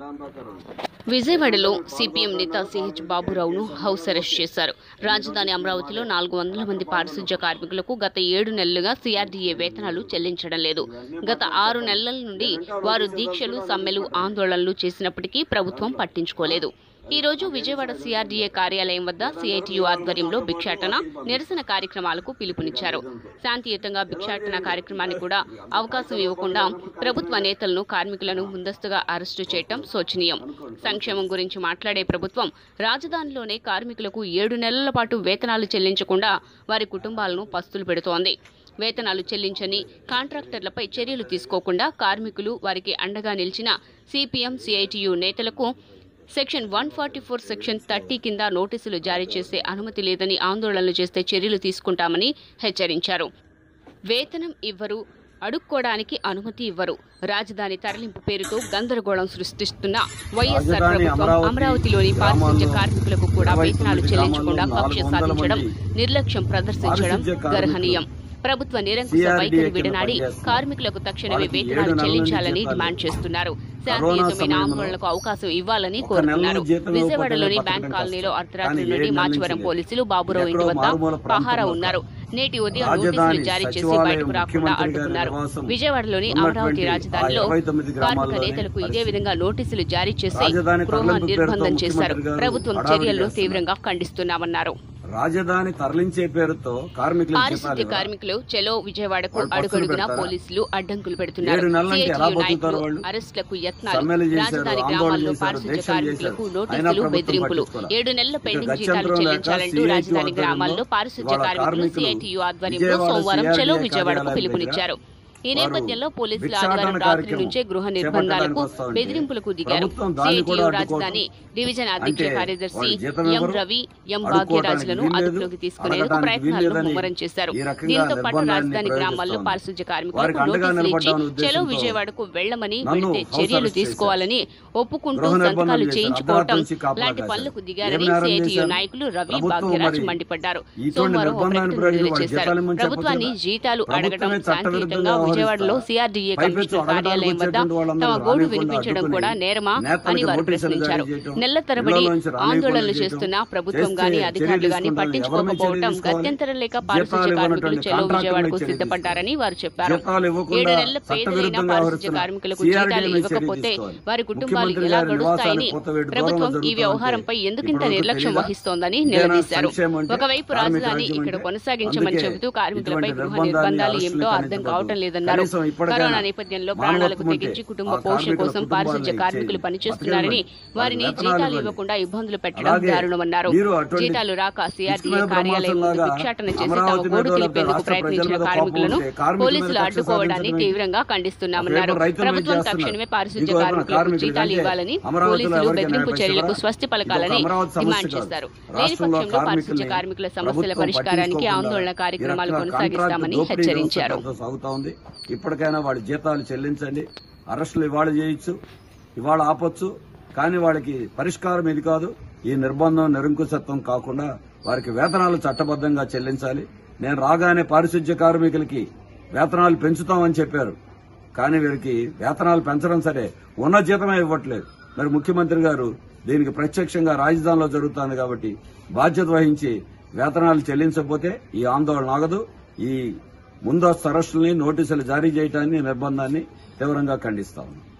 విజయవాడలో సిపిఎం నేత CH బాబురావును house arrest చేశారు రాజధాని అమరావతిలో నాలుగు వందల మంది పారిశుధ్య కార్మికులకు గత ఏడు నెలలుగా సిఆర్డీఏ వేతనాలు చెల్లించడం లేదు గత ఆరు నెలల నుండి వారు దీక్షలు సమ్మెలు ఆందోళనలు చేసినప్పటికీ ప్రభుత్వం పట్టించుకోలేదు ఈ రోజు విజయవాడ సిఆర్డీఏ కార్యాలయం వద్ద సిఐటియు ఆధ్వర్యంలో భిక్షాటన నిరసన కార్యక్రమాలకు పిలుపునిచ్చారు శాంతియుతంగా భిక్షాటన కార్యక్రమాన్ని కూడా అవకాశం ఇవ్వకుండా ప్రభుత్వ నేతలను కార్మికులను ముందస్తుగా అరెస్టు చేయటం శోచనీయం సంక్షేమం గురించి మాట్లాడే ప్రభుత్వం రాజధానిలోనే కార్మికులకు ఏడు నెలల పాటు వేతనాలు చెల్లించకుండా వారి కుటుంబాలను పస్తులు పెడుతోంది వేతనాలు చెల్లించని కాంట్రాక్టర్లపై చర్యలు తీసుకోకుండా కార్మికులు వారికి అండగా నిలిచిన సిపిఎం సిఐటియు నేతలకు section one forty four section thirty కింద నోటీసులు జారీ చేసే అనుమతి లేదని ఆందోళనలు చేస్తే చర్యలు తీసుకుంటామని హెచ్చరించారు వేతనం ఇవ్వరు అడుక్కోవడానికి అనుమతి ఇవ్వరు రాజధాని తరలింపు పేరుతో గందరగోళం సృష్టిస్తున్న వైఎస్ఆర్ రాజధాని ప్రభుత్వం అమరావతి అమరావతిలోని పారిశుధ్య గ్రామాల్లో కార్మికులకు కూడా ఇరవై వేతనాలు తొమ్మిది చెల్లించకుండా గ్రామాల్లో కక్ష నాలుగు వందల సాధించడం మంది నిర్లక్ష్యం ప్రదర్శించడం పారిశుధ్య కార్మికులు గర్హనీయం ప్రభుత్వ నిరంకుశ CRDA వైఖరి కింద విడనాడి పనిచేస్తున్నారు. కార్మికులకు తక్షణమే వాళ్ళకి ఏడు వేతనాలు నెలల నుంచి చెల్లించాలని జీతాలు డిమాండ్ చేస్తున్నారు కరోనా శాంతియుతమైన సమయంలో ఆందోళనలకు అవకాశం ఇవ్వాలని ఒక నెలలో కోరుతున్నారు జీతం విజయవాడలోని ఇవ్వకపోతే బ్యాంక్ బతకడం కాలనీలో కష్టం. అర్ధరాత్రి కానీ నుండి ఏడు నెలల మాచవరం నుంచి పోలీసులు బాబురావు ఇంటి ఎక్కడో వద్ద మారుమూల ప్రాంతంలో పహారా ఉన్నారు నేటి ఉదయం రాజధాని నోటీసులు జారీ చేసి సచివాలయం బయటకు రాకుండా ముఖ్యమంత్రి గారి అడ్డుకున్నారు నివాసం విజయవాడలోని ఉన్నటువంటి అమరావతి ఆ రాజధానిలో ఇరవై తొమ్మిది కార్మిక గ్రామాల్లోని నేతలకు ఇదే పరిస్థితి. విధంగా నోటీసులు జారీ చేసి రాజధాని గృహ తరలింపు నిర్బంధం పేరుతో చేశారు ముఖ్యమంత్రి గారు ప్రభుత్వం హడావిడి చర్యలను చేస్తున్నారు. తీవ్రంగా ఖండిస్తున్నామన్నారు రాజధాని తరలించే పేరుతో కార్మికులకు జీతాలు పారిశుద్ధ్య ఇవ్వరా? కార్మికులు చెలో విజయవాడకు వాళ్ళు పస్తులు అడుగడుగునా పెడతారా? పోలీసులు అడ్డంకులు పెడుతున్నారు ఏడు నెలల నుంచి ఎలా CITU బతుకుతారు నాయకులు వాళ్ళు? అరెస్టులకు యత్నాలు సమ్మెలు చేశారు, రాజధాని ఆందోళన గ్రామాల్లో చేశారు, పారిశుద్ధ్య దీక్షలు కార్మికులకు చేశారు. నోటీసులు అయినా ప్రభుత్వం బెదిరింపులు పట్టించుకోలే. ఏడు నెలల పెండింగ్ ఇక జీతాలు గత్యంతరం లేక చెల్లించాలంటూ CITU రాజధాని ఆధ్వర్యంలో గ్రామాల్లో పారిశుద్ధ్య ఇవాళ కార్మికులు కార్మికులు సిఐటియు ఆధ్వర్యంలో విజయవాడ సోమవారం CRDA చెలో విజయవాడకు కార్యాలయం పిలుపునిచ్చారు ఈ వారు నేపథ్యంలో పోలీసులు భిక్షాటన ఆదివారం రాత్రి కార్యక్రమం నుంచే గృహ చేపట్టడానికి నిర్బంధాలకు వస్తా ఉంటే బెదిరింపులకు దిగారు ప్రభుత్వం దాన్ని కూడా సిఐటియు అడ్డుకోవడం. రాజధాని డివిజన్ అధ్యక్ష అంటే కార్యదర్శి వాళ్ళు జీతం ఎం ఇవ్వరు, రవి ఎం అడుక్కోవడానికి భాగ్యరాజులను వీల్లేదు, అదుపులోకి తీసుకునేందుకు అడగడానికి ప్రయత్నాలను వీల్లేదని ముమ్మరం చేశారు ఈ రకంగా దీంతో పాటు నిర్బంధాన్ని రాజధాని గ్రామాల్లో ప్రయోగిస్తోంది. పారిశుధ్య వారికి కార్మికులకు అండగా నోటీసులు ఇచ్చి నిలబడ్డామనే చెలో ఉద్దేశంతో విజయవాడకు వెళ్లమని నన్ను వెళ్తే హౌస్ చర్యలు అరెస్ట్ తీసుకోవాలని ఒప్పుకుంటూ గృహ నిర్బంధం సంతకాలు చేశారు. చేయించుకోవటం అర్ధరాత్రి నుంచి కాపలా లాంటి కాశారు. పనులకు ఏం దిగారని నేరం సిఐటియు చేశారు? నాయకులు రవి ప్రభుత్వం భాగ్యరాజు మరి మండిపడ్డారు ఇటువంటి సోమవారం ఒక నిర్బంధాన్ని ప్రకటన విడుదల ప్రయోగించి చేశారు జీతాలు ఇమ్మని ప్రభుత్వాన్ని చెప్పొచ్చు జీతాలు కదా. అడగడం ప్రభుత్వమే శాంతియుతంగా చట్టవిరుద్ధంగా విజయవాడలో వ్యవహరిస్తా. సిఆర్డీఏ పైపెచ్చు కమిషనర్ అడగడానికి కార్యాలయం వద్ద వచ్చేటువంటి వాళ్ళందరూ తమ గోడు రానివ్వకుండా వినిపించడం అడ్డుకుని కూడా నేరమా నేతలకి అని వారు నోటీసులు జారీ ప్రశ్నించారు చేయటం, నెల తరబడి ఇళ్లలోంచి రానివ్వకుండా ఆందోళనలు చేయటం, చేస్తున్న ప్రభుత్వం చేస్తే గాని చర్యలు అధికారులు గాని తీసుకుంటారు. పట్టించుకోకపోవటం ఎవరి మీద చర్యలు గత్యంతరం లేక తీసుకోవాలి? పారిశుధ్య జీతాలు కార్మికులు ఇవ్వనటువంటి చెలో కాంట్రాక్టుల విజయవాడకు మీద చర్యలు సిద్ధపడ్డారని వారు చెప్పారు జీతాలు ఇవ్వకుండా ఏడు నెలల పేదలైన చట్టవిరుద్ధంగా పారిశుధ్య వ్యవహరిస్తున్న కార్మికులకు CRDA జీతాలు మీద చర్య ఇవ్వకపోతే తీసుకోవాలి. వారి కుటుంబాలు ముఖ్యమంత్రి ఎలా గారి గడుస్తాయని నివాసానికి కొత్తవేడు ప్రభుత్వం దూరంలో ఈ జరుగుతుంటే వ్యవహారంపై ఎందుకింత ఇప్పటివరకు నిర్లక్ష్యం తెలీదా? వహిస్తోందని ఇదేనా నిలదీశారు సంక్షేమం అంటే? ఒకవైపు కార్మిక రాజధాని రాజ్యం ఇక్కడ అంటే? కొనసాగించమని అందుకే చెబుతూ కార్మికులపై ఇటువంటి గృహ నిర్బంధాన్ని, నిర్బంధాలు అరెస్టులు ఏమిటో అర్థం కనీసం కావటం లేదన్నారు కనీసం ఇప్పటికైనా కరోనా నేపథ్యంలో ప్రాణాలకు మానవత్వం ఉంటే తెగించి కుటుంబ ఆ పోషణ కార్మికుల కోసం పారిశుధ్య కుటుంబాలను కార్మికులు ఇచ్చేయండి. పనిచేస్తున్నారని బతికేయండి. వారిని వాళ్ళ వేతనాలు జీతాలు ఇవ్వండి. ఇవ్వకుండా ఇబ్బందులు పెట్టడం అలాగే దారుణమన్నారు మీరు అటువంటి జీతాలు రాక సిఆర్డీఏ ఇసుక కార్యాలయం ముందు బ్రహ్మోత్సవంలాగా భిక్షాటన చేసి తమ అమరావతి గోడు మీద తెలిపేందుకు రాష్ట్ర ప్రయత్నించిన ప్రజల మీద కార్మికులను కోపం ఉంటే కార్మికుల పోలీసులు మీద కక్ష అడ్డుకోవడాన్ని సాధించడమే. తీవ్రంగా ఖండిస్తున్నామన్నారు ఒకవైపు రైతుల మీద ప్రభుత్వం చేస్తున్నారు. తక్షణమే పారిశుధ్య ఇంకోవైపు కార్మికులకు కార్మికులు జీతాలు అంటే ఇవ్వాలని అమరావతిలో పోలీసులు ఎవరికైనా బెదిరింపు భయపెట్టరా? చర్యలకు స్వస్తి పలకాలని ఇదొక అమరావతి సమస్య డిమాండ్ కాదు. చేశారు లేని రాష్ట్రంలో పక్షంలో పారిశుధ్య కార్మికుల్ని కార్మికుల సమస్యల ప్రభుత్వం పరిష్కారానికి పట్టించుకోకుండా ఆందోళన ఈ కార్యక్రమాలు రకంగా కొనసాగిస్తామని కాంట్రాక్ట్ దోపిడీ హెచ్చరించారు వ్యవస్థ సాగుతా ఉంది ఇప్పటికైనా వాళ్ళ జీతాలు చెల్లించండి అరెస్టులు ఇవాళ చేయొచ్చు ఇవాళ ఆపొచ్చు కానీ వాళ్ళకి పరిష్కారం ఇది కాదు ఈ నిర్బంధం నిరంకుశత్వం కాకుండా వారికి వేతనాలు చట్టబద్ధంగా చెల్లించాలి నేను రాగానే పారిశుధ్య కార్మికులకి వేతనాలు పెంచుతామని చెప్పారు కానీ వీరికి వేతనాలు పెంచడం సరే ఉన్న జీతమే ఇవ్వట్లేదు మరి ముఖ్యమంత్రి గారు దీనికి ప్రత్యక్షంగా రాజధానిలో జరుగుతోంది కాబట్టి బాధ్యత వహించి వేతనాలు చెల్లించకపోతే ఈ ఆందోళన ఆగదు ఈ ముందస్తు అరెస్టుల్ని నోటీసులు జారీ చేయడాన్ని నిర్బంధాన్ని తీవ్రంగా ఖండిస్తా ఉన్నాం